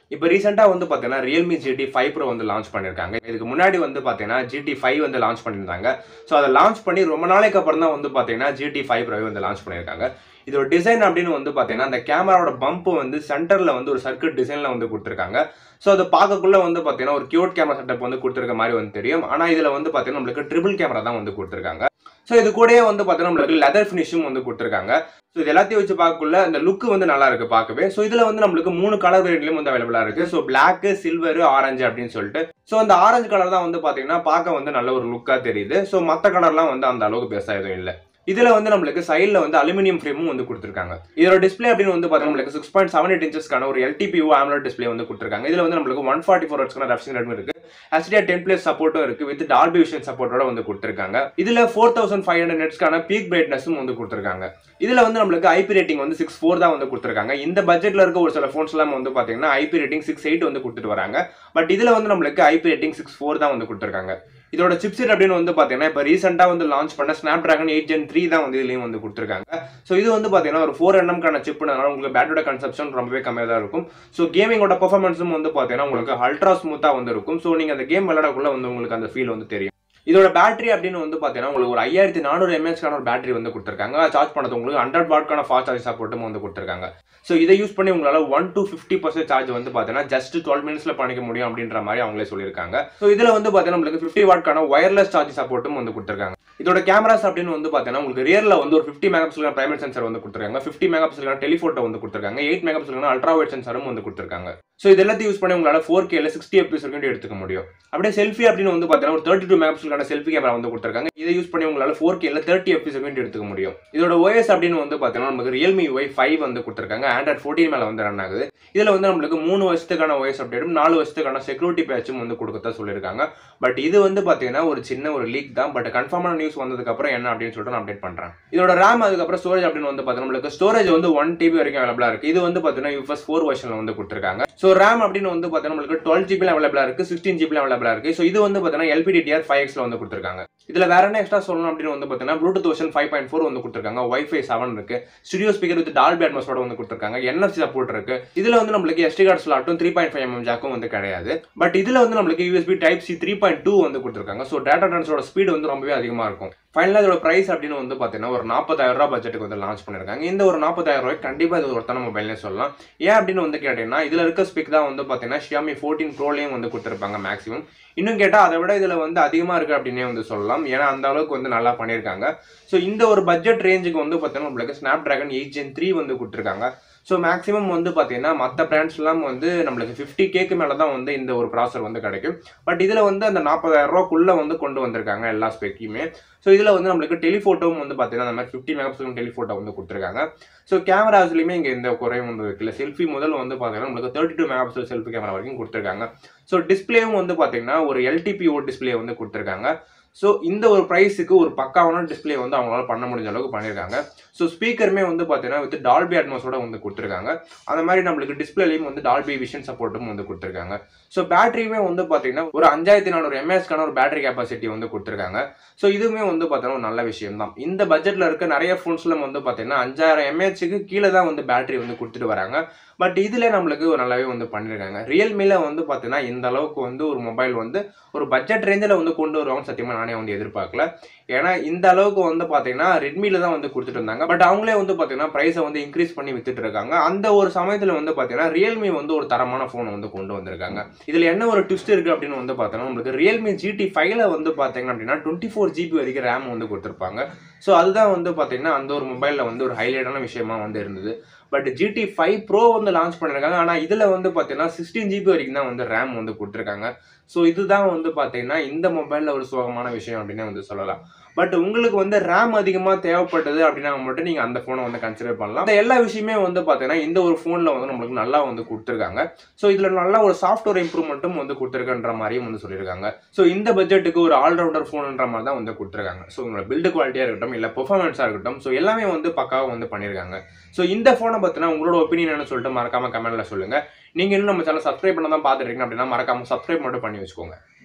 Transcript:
இப்போ ரீசெண்டாக வந்து பார்த்தீங்கன்னா ரியல்மி ஜிடி ஃபைவ் ப்ரோ வந்து லான்ச் பண்ணியிருக்காங்க இதுக்கு முன்னாடி வந்து பார்த்தீங்கன்னா ஜிடி ஃபைவ் வந்து லான்ச் பண்ணியிருந்தாங்க ஸோ அதை லான்ச் பண்ணி ரொம்ப நாளைக்கு அப்புறம் தான் வந்து பார்த்தீங்கன்னா ஜிடி ஃபைவ் ப்ரோ வந்து லான்ச் பண்ணியிருக்காங்க இதோட டிசைன் அப்படின்னு வந்து பார்த்தீங்கன்னா அந்த கேமராவோட பம்ப் வந்து சென்டரில் வந்து ஒரு சர்க்கிட் டிசைனில் வந்து கொடுத்துருக்காங்க ஸோ அதை பார்க்கக்குள்ள வந்து பார்த்தீங்கன்னா ஒரு கியூட் கேமரா செட்டப் வந்து கொடுத்துருக்க மாதிரி வந்து தெரியும் ஆனால் இதில் வந்து பார்த்தீங்கன்னா நம்மளுக்கு ட்ரிபிள் கேமரா தான் வந்து கொடுத்துருக்காங்க ஸோ இது கூடயே வந்து பார்த்தீங்கன்னா நம்மளுக்கு லெதர் ஃபினிஷும் வந்து கொடுத்துருக்காங்க ஸோ இது எல்லாத்தையும் வச்சு பார்க்கக்குள்ள அந்த லுக் வந்து நல்லா இருக்கு பார்க்கவே ஸோ இதில் வந்து நம்மளுக்கு மூணு கலர் வேரியன்ட்லையும் வந்து அவைலபிளாக இருக்கு ஸோ பிளாக் சில்வர் ஆரஞ்சு அப்படின்னு சொல்லிட்டு ஸோ அந்த ஆரஞ்சு கலர் தான் வந்து பார்த்தீங்கன்னா பார்க்க வந்து நல்ல ஒரு லுக்காக தெரியுது ஸோ மற்ற கலர்லாம் வந்து அந்த அளவுக்கு பெருசாக எதுவும் இல்லை இதுல வந்து நம்மளுக்கு சைடில் வந்து அலுமினியம் ஃப்ரேமும் வந்து கொடுத்துருக்காங்க இதோட டிஸ்பிளே அப்படின்னு வந்து பார்த்தீங்கன்னா நம்மளுக்கு சிக்ஸ் பாயிண்ட் செவன் எயிட் இன்ச்சஸ்க்கான ஒரு எல்டிபியூ ஆம்லோ டிஸ்பிளே வந்து கொடுத்துருக்காங்க இதுல வந்து நம்மளுக்கு ஒன் ஃபார்ட்டி ஃபோர் ஹர்ட்ஸ்க்கான ரெஃப்ரிஜரேட்டரும் இருக்கு HDR டென் பிளஸ் சப்போர்ட்டும் இருக்கு வித் டால்பி விஷன் சப்போர்ட்டோட வந்து கொடுத்துருக்காங்க இதுல ஃபோர் தௌசண்ட் ஃபைவ் ஹண்ட்ரட் நெட்ஸ்க்கான பீக் பிரைட்னஸும் வந்து கொடுத்துருக்காங்க இதுல வந்து நம்மளுக்கு ஐபி ரேட்டிங் வந்து சிக்ஸ் ஃபோர் தான் வந்து கொடுத்துருக்காங்க இந்த பட்ஜெட்ல இருக்க ஒரு சில ஃபோன்ஸ் எல்லாம் வந்து பாத்தீங்கன்னா ஐபி ரேட்டிங் சிக்ஸ் எயிட் வந்து கொடுத்துட்டு வராங்க பட் இதுல வந்து நம்மளுக்கு ஐபி ரேட்டிங் சிக்ஸ் ஃபோர் தான் வந்து கொடுத்துருக்காங்க இதோட சிப்செட் அப்படின்னு வந்து பாத்தீங்கன்னா இப்போ ரீசெண்டாக வந்து லான்ச் பண்ண Snapdragon eight gen three தான் வந்து இதுலயும் வந்து கொடுத்துருக்காங்க ஸோ இது வந்து பாத்தீங்கன்னா ஒரு ஃபோர் என்எம்கான சிப்னால உங்களுக்கு பேட்டரியோட கன்சப்ஷன் ரொம்பவே கம்மியாக தான் இருக்கும் ஸோ கேமிங்கோட பெர்ஃபார்மன்ஸும் வந்து பாத்தீங்கன்னா உங்களுக்கு அல்ட்ரா ஸ்மூத்தா வந்து இருக்கும் ஸோ நீங்க அந்த கேம் விளையாடக்குள்ள வந்து உங்களுக்கு அந்த ஃபீல் வந்து தெரியும் இதோட பேட்டரி அப்படின்னு வந்து பார்த்தீங்கன்னா உங்களுக்கு ஒரு ஐயாயிரத்தி நானூறு எம்ஏஹெச்க்கான ஒரு பேட்டரி வந்து கொடுத்துருக்காங்க சார்ஜ் பண்ணது உங்களுக்கு ஹண்ட்ரட் வாட்க்கான ஃபாஸ்ட் சார்ஜ் சப்போர்ட்டும் வந்து கொடுத்துருக்காங்க ஸோ இதை யூஸ் பண்ணி உங்களால் one to fifty percent charge வந்து பார்த்தீங்கன்னா ஜஸ்ட் டுவெல் மினிட்ஸ்ல பண்ணிக்க முடியும் அப்படின்ற மாதிரி அவங்களே சொல்லியிருக்காங்க ஸோ இதில் வந்து பார்த்தீங்கன்னா உங்களுக்கு ஃபிஃப்டி வாட்க்கான ஒயர்லெஸ் சார்ஜ் சப்போர்ட்டும் வந்து கொடுத்துருக்காங்க இதோட கேமராஸ் அப்படின்னு வந்து பார்த்தீங்கன்னா உங்களுக்கு ரியரில் வந்து ஒரு fifty mega pixel primary sensor வந்து கொடுத்துருக்காங்க ஃபிஃப்டி மெகா பிக்சல் டெலிஃபோட்டோ வந்து கொடுத்துருக்காங்க eight mega pixel ultra wide சென்சரும் வந்து கொடுத்துருக்காங்க ஸோ இது எல்லாத்தையும் யூஸ் பண்ணி உங்களால் ஃபோர் கேல சிக்ஸ்டி எஃபிஎஸ் வரைக்கும் எடுத்துக்க முடியும் அப்படியே செல்ஃபி அப்படின்னு வந்து பார்த்தீங்கன்னா ஒரு தேர்ட்டி டூ மெகா பிக்சலுக்கான செல்ஃபி கேமரா வந்து கொடுத்துருக்காங்க இதை யூஸ் பண்ணி உங்களால் ஃபோர் கேல தேர்ட்டி எஃபிஎஸ் வரைக்கும் எடுத்துக்க முடியும் இதோட OS அப்படின்னு வந்து பார்த்தீங்கன்னா நமக்கு ரியல்மி ஒய் ஃபைவ் வந்து கொடுத்துருக்காங்க ஆண்ட்ராய்ட் ஃபோர்டீன் மேலே வந்து ரன் ஆகுது இதில் வந்து நம்மளுக்கு மூணு வருஷத்துக்கான OS அப்டேட்டும் நாலு வருஷத்துக்கான செக்யூரிட்டி பேட்சும் வந்து கொடுக்கத்தான் சொல்லியிருக்காங்க பட் இது வந்து பார்த்தீங்கன்னா ஒரு சின்ன ஒரு லீக் தான் பட் கன்ஃபார்மான நியூஸ் வந்ததுக்கப்புறம் என்ன அப்படின்னு சொல்லிட்டு நான் அப்டேட் பண்ணுறேன் இதோட ரேம் அதுக்கப்புறம் ஸ்டோரேஜ் அப்படின்னு வந்து பார்த்தீங்கன்னா நம்மளுக்கு ஸ்டோரேஜ் வந்து ஒன் டிபி வரைக்கும் அவைலபிளாக இருக்குது இது வந்து பார்த்தீங்கன்னா யூஎஸ் ஃபோர் வருஷனில் வந்து கொடுத்துருக்காங்க ஸோ ரேம் அப்படின்னு வந்து பார்த்தீங்கன்னா நம்மளுக்கு டுவெல் ஜிபி அவைலபிளாக இருக்குது சிக்ஸ்டீன் ஜிபி அவைலபிளாக இருக்குது ஸோ இது வந்து பார்த்தீங்கன்னா எல்பிடிஆர் ஃபைவ் எக்ஸில் வந்து கொடுத்துருக்காங்க இதில் வேற என்ன எக்ஸ்ட்ரா சொல்லணும் அப்படின்னு வந்து பார்த்தீங்கன்னா Bluetooth version five point four வந்து கொடுத்துருக்காங்க வைஃபை செவன் இருக்கு ஸ்டுடியோ ஸ்பீக்கர் வித் டால்பி அட்மாஸோட வந்து கொடுத்துருக்காங்க என்எஃப்சி சப்போர்ட் இருக்கு இதில் வந்து நம்மளுக்கு எஸ்டி கார்டு ஸ்லாட்டும் த்ரீ பாயிண்ட் ஃபைவ் எம்எம் ஜாக்கும் வந்து கிடையாது பட் இதில் வந்து நம்மளுக்கு USB type C three point two வந்து கொடுத்துருக்காங்க ஸோ டேட்டா ட்ரான்ஸோட ஸ்பீடு வந்து ரொம்பவே அதிகமாக இருக்கும் ஃபைனலாக இதோட ப்ரைஸ் அப்படின்னு வந்து பார்த்தீங்கன்னா ஒரு நாற்பதாயிரம் ரூபாய் பட்ஜெட்டுக்கு வந்து லான்ச் பண்ணிருக்காங்க இந்த ஒரு நாற்பதாயிரம் ரூபாய் கண்டிப்பாக இது ஒருத்தான மொபைல்னே சொல்லலாம் ஏன் அப்படின்னு வந்து கேட்டீங்கன்னா இதில் இருக்க ஸ்பீக் தான் வந்து பார்த்தீங்கன்னா ஷியாமி ஃபோர்டீன் ப்ரோலையும் வந்து கொடுத்துருப்பாங்க மேக்ஸிமம் இன்னும் கேட்டால் அதை விட இதில் வந்து அதிகமாக இருக்குது அப்படின்னே வந்து சொல்லலாம் ஏன்னா அந்த அளவுக்கு வந்து நல்லா பண்ணியிருக்காங்க ஸோ இந்த ஒரு பட்ஜெட் ரேஞ்சுக்கு வந்து பார்த்தீங்கன்னா நம்மளுக்கு Snapdragon eight gen three வந்து கொடுத்துருக்காங்க ஸோ மேக்ஸிமம் வந்து பார்த்தீங்கன்னா மற்ற பிராண்ட்ஸ்லாம் வந்து நம்மளுக்கு ஃபிஃப்டி கேக்கு மேலே தான் வந்து இந்த ஒரு ப்ராசர் வந்து கிடைக்கும் பட் இதில் வந்து அந்த நாற்பதாயிரம் ரூபாக்குள்ளே வந்து கொண்டு வந்திருக்காங்க எல்லா ஸ்பெக்கையுமே ஸோ இதில் வந்து நம்மளுக்கு டெலிஃபோட்டோவும் வந்து பார்த்தீங்கன்னா அந்த மாதிரி ஃபிஃப்டி மெகா பிக்சல் டெலிஃபோட்டோ வந்து கொடுத்துருக்காங்க ஸோ கேமராஸ்லையுமே இங்கே எந்த குறையும் வந்து இருக்குல்ல செல்ஃபி முதல் வந்து பார்த்தீங்கன்னா நம்மளுக்கு thirty two mega pixel selfie camera வரைக்கும் கொடுத்துருக்காங்க ஸோ டிஸ்பிளேவும் வந்து பார்த்தீங்கன்னா ஒரு எல்டிபிஓ டிஸ்பிளே வந்து கொடுத்துருக்காங்க ஸோ இந்த ஒரு ப்ரைஸுக்கு ஒரு பக்காவான டிஸ்பிளே வந்து அவங்களால பண்ண முடிஞ்ச அளவுக்கு பண்ணியிருக்காங்க ஸோ ஸ்பீக்கருமே வந்து பார்த்தீங்கன்னா வித் டால்பி அட்மாஸோட வந்து கொடுத்துருக்காங்க அந்த மாதிரி நம்மளுக்கு டிஸ்பிளேலையும் வந்து டால்பி விஷன் சப்போர்ட்டும் வந்து கொடுத்துருக்காங்க ஸோ பேட்டரியுமே வந்து பார்த்தீங்கன்னா ஒரு அஞ்சாயிரத்தி நானூறு எம்ஏஹெச்க்கான ஒரு பேட்டரி கெப்பாசிட்டி வந்து கொடுத்துருக்காங்க ஸோ இதுவுமே வந்து பார்த்தீங்கன்னா ஒரு நல்ல விஷயம் தான் இந்த பட்ஜெட்டில் இருக்க நிறைய ஃபோன்ஸ்ல வந்து பார்த்தீங்கன்னா அஞ்சாயிரம் எம்ஏஹெச்சுக்கு கீழே தான் வந்து பேட்டரி வந்து கொடுத்துட்டு வராங்க பட் இதில் நம்மளுக்கு ஒரு நல்லாவே வந்து பண்ணியிருக்காங்க ரியல்மியில் வந்து பார்த்தீங்கன்னா இந்த அளவுக்கு வந்து ஒரு மொபைல் வந்து ஒரு பட்ஜெட் ரேஞ்சில் வந்து கொண்டு வருவாங்கன்னு சத்தியமாக நானே வந்து எதிர்பார்க்கல ஏன்னா இந்த அளவுக்கு வந்து பார்த்தீங்கன்னா ரெட்மியில் தான் வந்து கொடுத்துட்டு இருந்தாங்க பட் அவங்களே வந்து பார்த்தீங்கன்னா ப்ரைஸை வந்து இன்க்ரீஸ் பண்ணி வித்துட்டு இருக்காங்க அந்த ஒரு சமயத்தில் வந்து பார்த்தீங்கன்னா ரியல்மி வந்து ஒரு தரமான ஃபோன் வந்து கொண்டு வந்திருக்காங்க இதில் என்ன ஒரு ட்விஸ்ட் இருக்குது அப்படின்னு வந்து பார்த்தோன்னா நம்மளுக்கு ரியல்மி ஜிடி ஃபைவ்ல வந்து பார்த்தீங்க அப்படின்னா டுவெண்ட்டி ஃபோர் ஜிபி வரைக்கும் ரேம் வந்து கொடுத்துருப்பாங்க ஸோ அதுதான் வந்து பார்த்தீங்கன்னா அந்த ஒரு மொபைலில் வந்து ஒரு ஹைலைட்டான விஷயமா வந்து இருந்தது பட் ஜிடி ஃபைவ் ப்ரோ வந்து லான்ச் பண்ணியிருக்காங்க ஆனால் இதில் வந்து பார்த்தீங்கன்னா சிக்ஸ்டீன் ஜிபி வரைக்கும் தான் வந்து ரேம் வந்து கொடுத்துருக்காங்க ஸோ இதுதான் வந்து பார்த்தீங்கன்னா இந்த மொபைலில் ஒரு சுகமான விஷயம் அப்படின்னு வந்து சொல்லலாம் பட் உங்களுக்கு வந்து ரேம் அதிகமாக தேவைப்பட்டது அப்படின்னா மட்டும் நீங்கள் அந்த ஃபோனை வந்து கன்சிடர் பண்ணலாம் அந்த எல்லா விஷயமே வந்து பார்த்தீங்கன்னா இந்த ஒரு ஃபோனில் வந்து நம்மளுக்கு நல்லா வந்து கொடுத்துருக்காங்க ஸோ இதில் நல்ல ஒரு சாஃப்ட்வேர் இம்ப்ரூவ்மெண்ட்டும் வந்து கொடுத்துருக்கன்ற மாதிரியும் வந்து சொல்லியிருக்காங்க ஸோ இந்த பட்ஜெட்டுக்கு ஒரு ஆல்ரவுண்டர் ஃபோனுன்ற மாதிரி தான் வந்து கொடுத்துருக்காங்க ஸோ உங்களோட பில்டு குவாலிட்டியாக இருக்கட்டும் இல்லை பெர்ஃபார்மன்ஸாக இருக்கட்டும் ஸோ எல்லாமே வந்து பக்காவாக வந்து பண்ணியிருக்காங்க ஸோ இந்த ஃபோனை பற்றினா உங்களோட ஒப்பீனியன் என்ன சொல்லிட்டு மறக்காம கமெண்ட்ல சொல்லுங்க நீங்க இன்னும் நம்ம சேனல் சப்ஸ்கிரைப் பண்ண தான் பார்த்துட்டு இருக்கீங்க அப்படின்னா மறக்காம சப்ஸ்கிரைப் மட்டும் பண்ணி வச்சுக்கோங்க